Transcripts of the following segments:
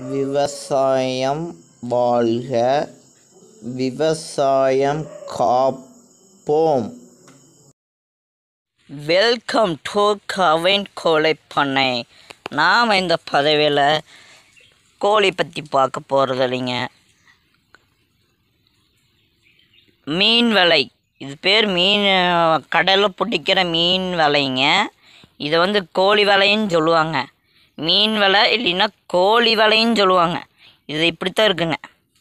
விவசாயம் வாழ்க விவசாயம் காப்போம் வெல்கம் டு கவின் கோழி பண்ணை நாம் இந்த பதவியில் கோழி பற்றி பார்க்க போகிறது இல்லைங்க மீன் விலை இது பேர் மீன் கடலில் பிடிக்கிற மீன் விலைங்க இதை வந்து கோழி விலைன்னு சொல்லுவாங்க மீன் விலை இல்லைன்னா கோழி விலைன்னு சொல்லுவாங்க இது இப்படித்தான் இருக்குங்க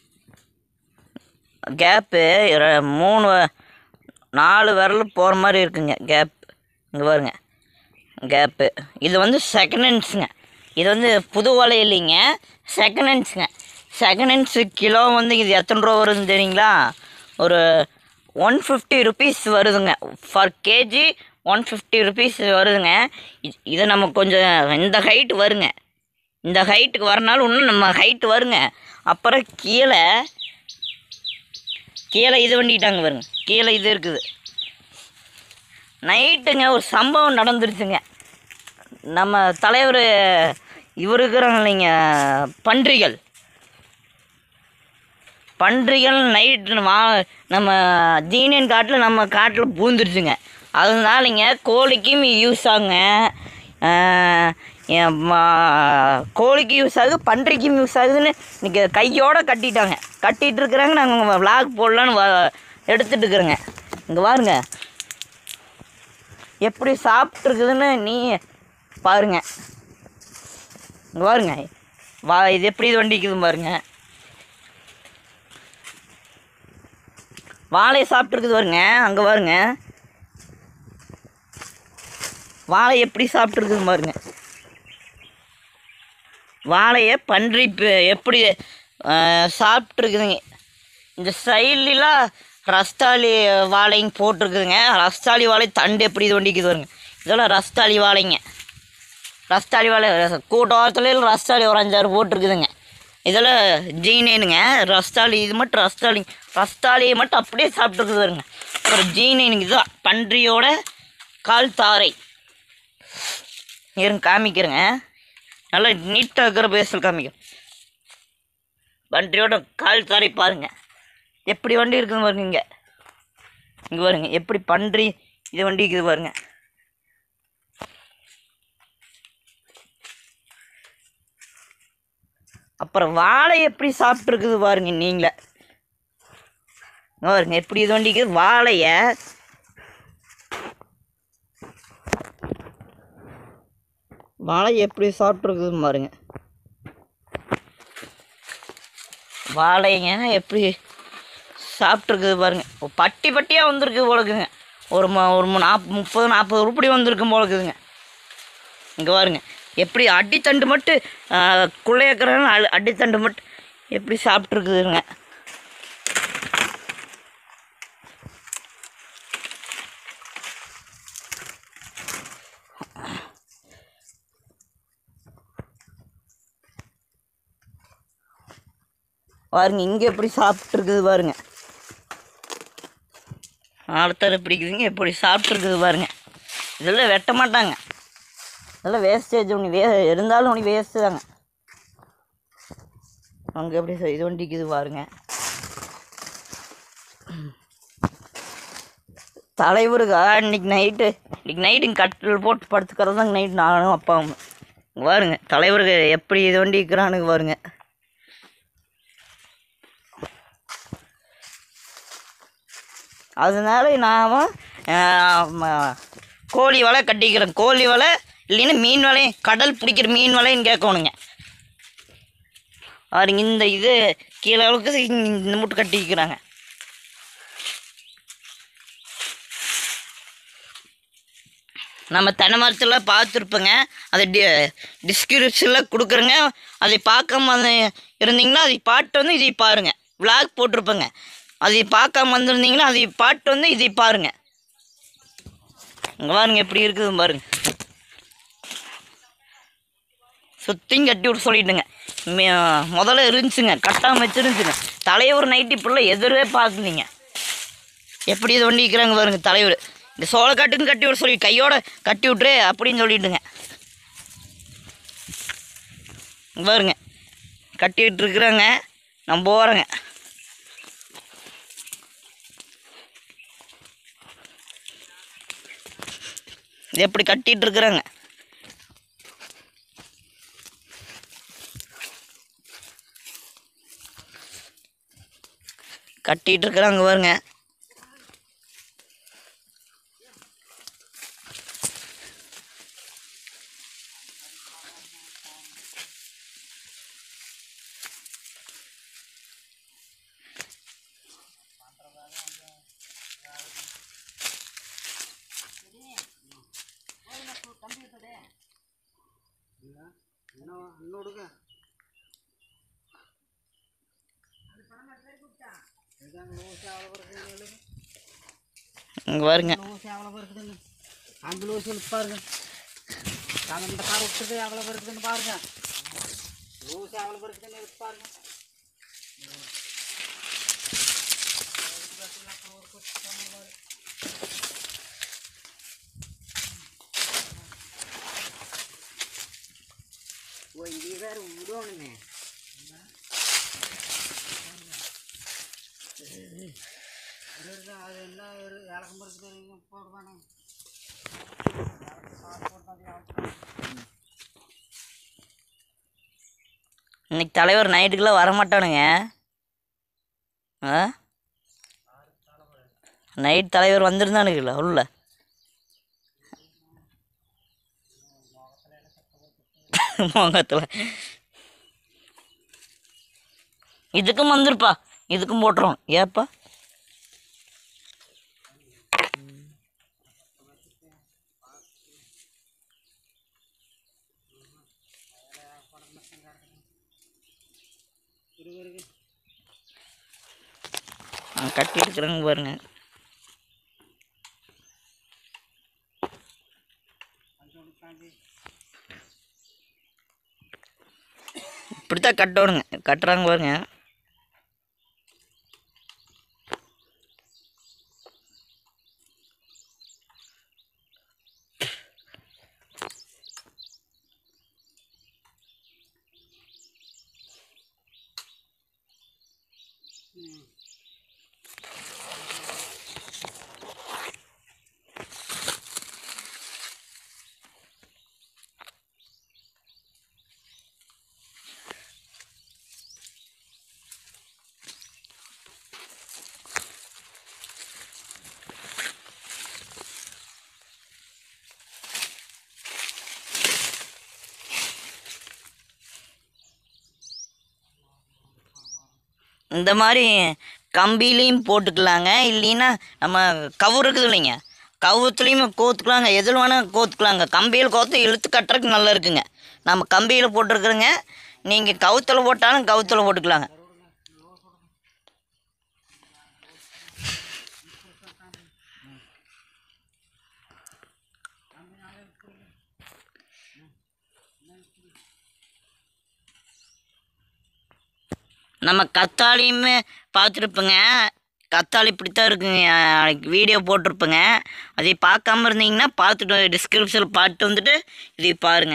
கேப்பு மூணு நாலு விரல் போகிற மாதிரி இருக்குங்க கேப் இங்கே பாருங்க கேப்பு இது வந்து செகண்ட் ஹேண்ட்ஸுங்க இது வந்து புது வலை இல்லைங்க செகண்ட் ஹேண்ட்ஸுங்க செகண்ட் ஹேண்ட்ஸு கிலோ வந்து இது எத்தனை ரூபா வருதுன்னு தெரியுங்களா ஒரு ஒன் ஃபிஃப்டி ருபீஸ் வருதுங்க for KG one fifty rupees வருதுங்க இ- இதை நம்ம கொஞ்சம் இந்த ஹைட்டு வருங்க இந்த ஹைட்டுக்கு வரனாலும் இன்னும் நம்ம ஹைட்டு வருங்க அப்புறம் கீழே கீழே இது பண்ணிட்டாங்க பாருங்க கீழே இது இருக்குது நைட்டுங்க ஒரு சம்பவம் நடந்துருச்சுங்க நம்ம தலைவர் இவர் இருக்கிறாங்க இல்லைங்க பன்றிகள் பன்றிகள் நைட்டு வா நம்ம ஜீனியன் காட்டில் நம்ம காட்டில் பூந்துருச்சுங்க அதனாலங்க கோழிக்கும் யூஸ் ஆகுங்க ஆஹ் என் மா- கோழிக்கு யூஸ் ஆகுது பன்றிக்கும் யூஸ் ஆகுதுன்னு இன்னைக்கு கையோட கட்டிட்டாங்க கட்டிட்டு இருக்கிறாங்க நாங்கள் விளாக் போடலான்னு வ- எடுத்துட்டு இருக்கிறோங்க இங்கே பாருங்க எப்படி சாப்பிட்ருக்குதுன்னு நீ பாருங்க இங்கே பாருங்க வா இது எப்படி இது வண்டிக்குது பாருங்க வாழையை சாப்பிட்ருக்குது பாருங்க அங்கே பாருங்க வாழை எப்படி சாப்பிட்ருக்குது பாருங்க வாழையை பன்றி ப- எப்படி சாப்பிட்ருக்குதுங்க இந்த சைட்லாம் ரஸ்தாளி வாழைங்க போட்டிருக்குதுங்க ரஸ்தாளி வாழை தண்டு எப்படி இது வண்டிக்குது பாருங்க இதெல்லாம் ரஸ்தாளி வாழைங்க ரஸ்தாளி வாழை கூட்டோரத்துலேயும் ரஸ்தாளி ஒரு அஞ்சாறு போட்டிருக்குதுங்க இதெல்லாம் ஜீனேனுங்க ரஸ்தாளி இது மட்டும் ரஸ்தாளி ரஸ்தாளியை மட்டும் அப்படியே சாப்பிட்ருக்குது பாருங்க ஒரு ஜீனேனுங்க இதுதான் பன்றியோட கால் தாரை இருங்க காமிக்கிறேங்க நல்லா நீட்டாக இருக்கிற பேசல் காமிக்கிறேன் வண்டியோட கால் தாரை பாருங்க எப்படி வண்டி இருக்குன்னு பாருங்க இங்கே இங்கே பாருங்க எப்படி பன்றி இது வண்டி இருக்குது பாருங்க அப்புறம் வாழை எப்படி சாப்பிட்ருக்குது பாருங்க நீங்களே இங்க பாருங்க எப்படி இது வண்டிக்கு வாழைய வாழை எப்படி சாப்பிட்ருக்குது பாருங்க வாழைங்க எப்படி சாப்பிட்ருக்குது பாருங்க ஒரு பட்டி பட்டியாக வந்திருக்கு போலக்குதுங்க ஒரு ம ஒரு ம- நாப் முப்பது நாற்பது உருப்படி வந்திருக்கும் போலக்குதுங்க இங்கே பாருங்க எப்படி அடித்தண்டு மட்டும் குள்ளையக்கிறனால அடித்தண்டு மட்டும் எப்படி சாப்பிட்ருக்குதுங்க பாருங்க இங்கே எப்படி சாப்பிட்ருக்குது பாருங்க அடுத்தது பிடிக்குதுங்க எப்படி சாப்பிட்ருக்குது பாருங்க இதெல்லாம் வெட்ட மாட்டாங்க இதெல்லாம் வேஸ்டேஜ் ஒன்று வே இருந்தாலும் ஒன்று வேஸ்ட்டு தாங்க அங்கே எப்படி ச- இது வண்டிக்குது பாருங்க தலைவருக்கா இன்னைக்கு நைட்டு இன்னைக்கு நைட்டு கட்டில் போட்டு படுத்துக்கிறது தாங்க நைட் நானும் அப்பாவும் இங்க பாருங்க தலைவருக்கு எப்படி இது வண்டி இருக்கிறானுங்க பாருங்க அதனால நாம் கோழி வலை கட்டிக்கிறேன் கோழி வலை இல்லைன்னா மீன் வலை கடல் பிடிக்கிற மீன் வலைன்னு கேட்கணுங்க பாருங்க இந்த இது கீழே அளவுக்கு இந்த மூட்டை கட்டிக்கிறாங்க நம்ம தென்னை மரத்தில் பார்த்துருப்போங்க அதை டி டிஸ்கிரிப்ஷனில் கொடுக்குறேங்க அதை பார்க்காம வந்து இருந்தீங்கன்னா அதை பாட்டு வந்து இதை பாருங்கள் விளாக் போட்டிருப்பேங்க அதை பார்க்காம வந்திருந்தீங்கன்னா அதை பாட்டு வந்து இதை பாருங்கள் இங்கே பாருங்க எப்படி இருக்குது பாருங்க சுத்தியும் கட்டி விட்டு சொல்லிட்டுங்க மே- முதல்ல இருந்துச்சுங்க கட்டாமல் வச்சிருந்துச்சுங்க தலைவர் நைட்டு இப்படிலாம் எதிரே பார்க்கலீங்க எப்படி இது பண்ணிக்கிறாங்க பாருங்க தலைவர் இந்த சோளக்காட்டுக்கும் கட்டி விட சொல்லி கையோட கட்டி விட்ரு அப்படின்னு சொல்லிட்டுங்க இங்க பாருங்க கட்டிட்டு இருக்கிறாங்க நான் போகிறேங்க இது எப்படி கட்டிட்டு இருக்கிறாங்க கட்டிட்டு இருக்கிறாங்க பாருங்க இங்கே பாருங்க லூஸ் எவ்வளோ இருக்குதுங்க அந்த லூஸ் பாருங்க அந்த கார் விட்டுது எவ்வளோ இருக்குதுன்னு பாருங்க லூஸ் எவ்வளோ இருக்குதுன்னு எடுத்து பாருங்க ஓ இங்கே வேறு விடணுங்க அது என்ன ஒரு இலக்கம் இருக்குது போடுவானே இன்னைக்கு தலைவர் நைட்டுக்குள்ளே வரமாட்டானுங்க ஆ நைட் தலைவர் வந்திருந்தானுங்களா உள்ள முகத்தில் இதுக்கும் வந்துருப்பா இதுக்கும் போட்டுரும் ஏப்பா ஆ, கட்டி இருக்கிறாங்க பாருங்க இப்படித்தான் கட்டணுங்க கட்டுறாங்க பாருங்க இந்த மாதிரி கம்பிலையும் போட்டுக்கலாங்க இல்லைன்னா நம்ம கவு இருக்குது இல்லைங்க கவுத்துலேயும் கோத்துக்கலாங்க எதில் வேணால் கோத்துக்கலாங்க கம்பியில் கோத்து இழுத்து கட்டுறதுக்கு நல்லா இருக்குங்க நம்ம கம்பியில் போட்டிருக்கிறோங்க நீங்கள் கவுத்தில் போட்டாலும் கவுத்தில் போட்டுக்கலாங்க நம்ம கத்தாழையுமே பார்த்துருப்போங்க கத்தாழை இப்படித்தான் இருக்குங்க நாளைக்கு வீடியோ போட்டிருப்பேங்க அதை பார்க்காம இருந்தீங்கன்னா பார்த்துட்டு டிஸ்கிரிப்ஷனில் பார்த்து வந்துட்டு இதை பாருங்க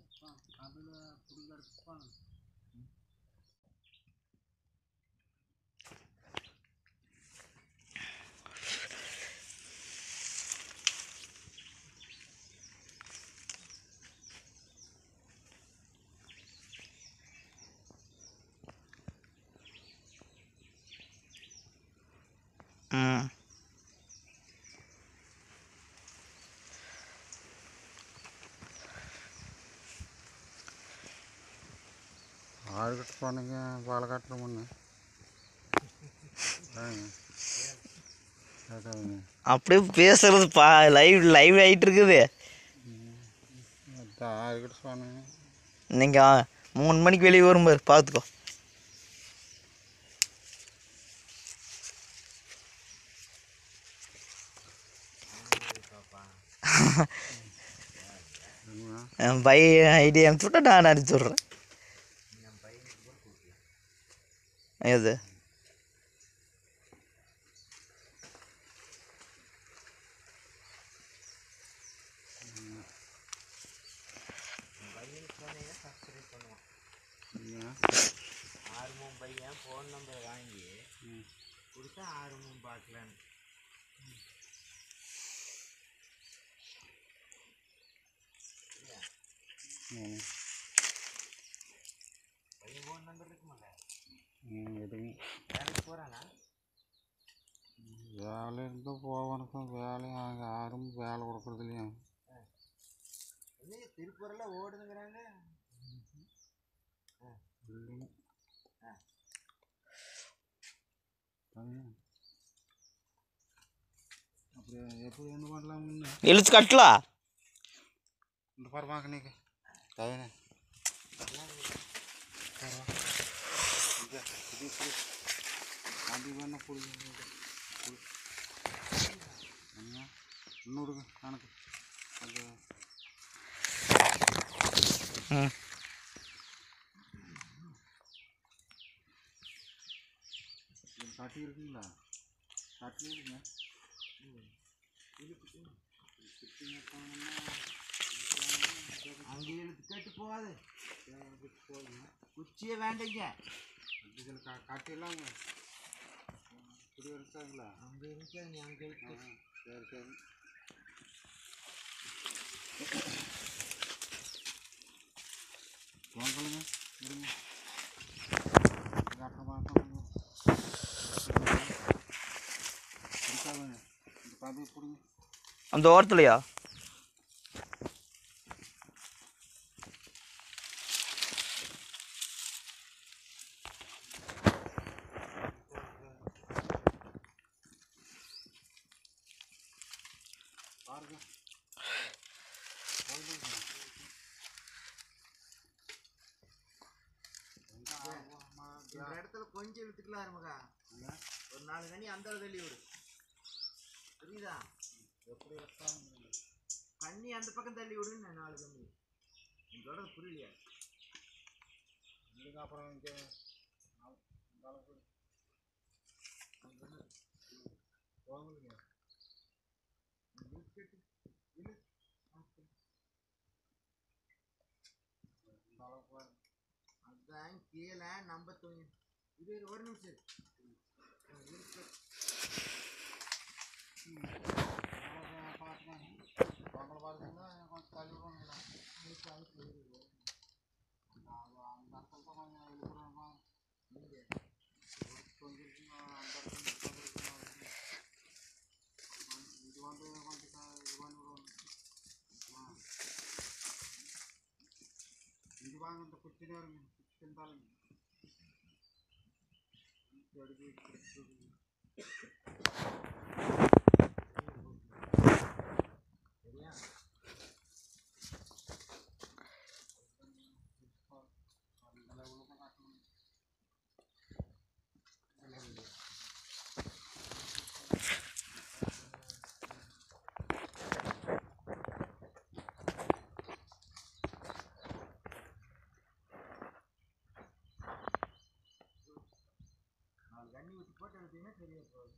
அதில் பிடிங்க எடுத்துப்பாங்க ம் ஆடு கட்ட போனீங்க பாலை கட்டுற முன்னு கேட்காதுங்க அப்படியே பேசுறது பா லைவ் லைவ் ஆகிட்டு இருக்குது அதான் ஆடு கட்ட போனீங்க நீங்கள் மூணு மணிக்கு வெளியே வரும் பாரு பார்த்துக்கோ என்னங்க என் பை ஐடி அனுப்பிச்சு விட்டா நான் அனுப்பிச்சி விட்றேன் எது நீங்கள் ஆறுமும் பையன் ஃபோன் நம்பர் வாங்கி கொடுத்தா ஆறுமும் பார்க்கலான்னு ம் பையன் ஃபோன் நம்பர் இருக்குமாங்க ம் எடுங்க வேலைக்கு போகிறானா வேலை இருந்தால் போவனுக்கும் வேலையும் அங்கே யாரும் வேலை கொடுக்குறது இல்லையா என்ன திருப்பூரில் ஓடுதுங்கிறாங்க இல்லைங்க ஆ. சரிங்க. அப்படி எப்படி என்ன பண்ணலாம் முன்ன இழுத்து கட்டலாம் இந்த பாரு பார்க்க நீக்கு தவனே அது வேணா பிடிக்கும் இன்னும் விடுங்க கணக்கு அது ம் இது கட்டி இருக்குங்களா கட்டி இருக்குங்க அங்கே இழுத்து கேட்டு போகாது குச்சியே வேண்டைங்க இதில் க கட்டிடலாங்க இப்படி இருக்காங்களா அங்கே இருக்க நீ அங்கே இழுத்து சரி சரி வாங்கலுங்க இருங்க கட்டுற பார்க்கணுங்க இருக்காதுங்க இந்த கதையை பிடிங்க அந்த ஓரத்துலையா பாருங்க இந்த இடத்துல கொஞ்சம் இழுத்துக்கலாம் இருமகா ஒரு நாலு தண்ணி அந்த தள்ளி விடு புரியுதா எப்படி வைக்காம தண்ணி அந்த பக்கம் தள்ளி விடுன்னு நாலு தண்ணி இதோட புரியலையா இல்லைங்க அப்புறம் இங்கே போகலைங்க அதான் கீழே நம்ப தூங்கி இது இரு, ஒரு நிமிஷம் இரு. ஆ, இருக்கு. பார்த்துக்கோங்க அவங்கள பார்த்தீங்கன்னா கொஞ்சம் தள்ளி விடுவாங்களா அந்த இடத்துல தான் கொஞ்சம் இழுக்குறாங்க கொஞ்சம் இருக்குங்க, அந்த இடத்துல கொஞ்சம் இருக்குங்க. இது வந்து கொஞ்சம் க- இது பண்ணி விடுவாங்க ஆ. இது வாங்க இந்த குச்சி நேருங்க குச்சி இருந்தாலும் எடுத்து நாலு தண்ணி ஊற்றி போட்டு எடுத்தீங்கன்னா சரியா போகுது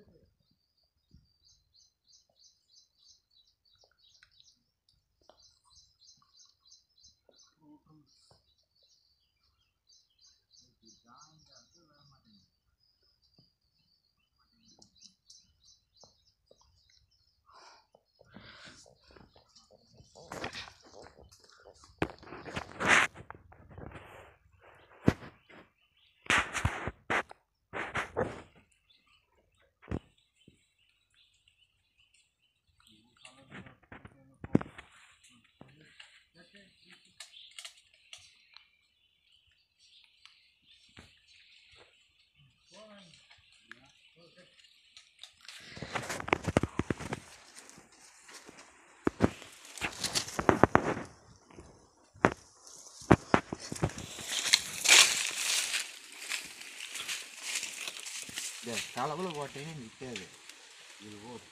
தலைவில் போட்டீங்கன்னா நிற்காது இது போடு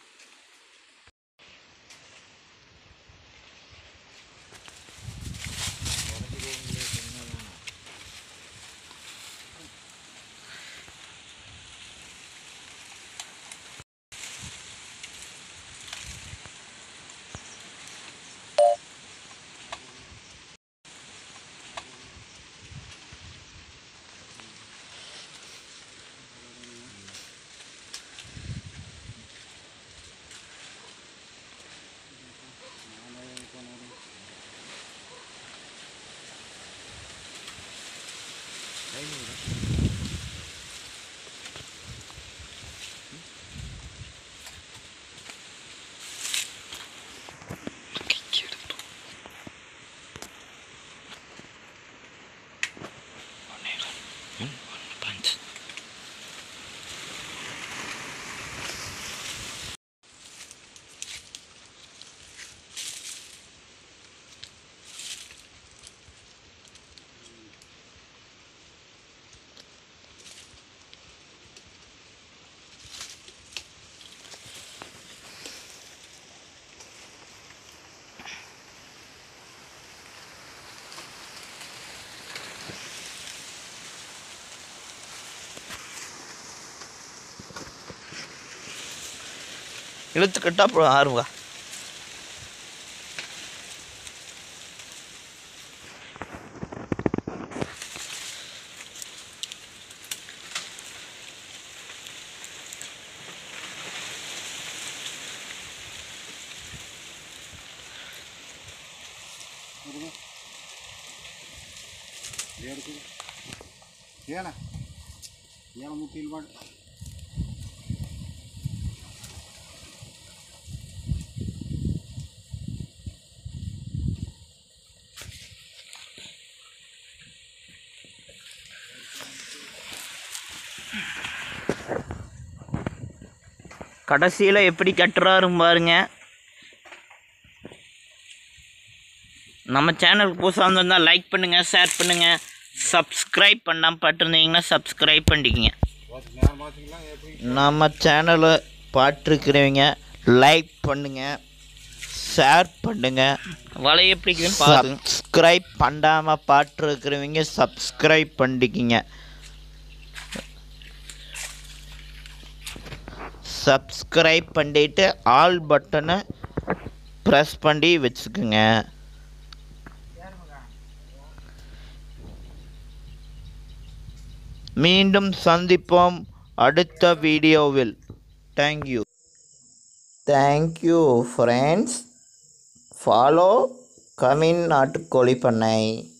இழுத்துக்கிட்டா அப்புறம் ஆறுவா ఏడుకుడు ఏన ఏన ముట్టిలు పడు கடைசியில் எப்படி கட்டுறாரும் பாருங்க நம்ம சேனலுக்கு புதுசாக வந்திருந்தால் லைக் பண்ணுங்கள் ஷேர் பண்ணுங்கள் சப்ஸ்கிரைப் பண்ணாமல் பட்டிருந்தீங்கன்னா சப்ஸ்கிரைப் பண்ணிக்கங்க நேரம் பார்த்தீங்களா எப்படி நம்ம சேனலை பார்த்துருக்கிறவங்க லைக் பண்ணுங்க ஷேர் பண்ணுங்க வலை எப்படி இருக்குதுன்னு பாருங்க சப்ஸ்கிரைப் பண்ணாமல் பார்த்துருக்கிறவங்க சப்ஸ்கிரைப் பண்ணிக்கிங்க சப்ஸ்கிரைப் பண்ணிட்டு ஆல் பட்டனை ப்ரெஸ் பண்ணி வச்சுக்கோங்க மீண்டும் சந்திப்போம் அடுத்த வீடியோவில் thank you thank you friends follow coming நாட்டுக்கோழி பண்ணை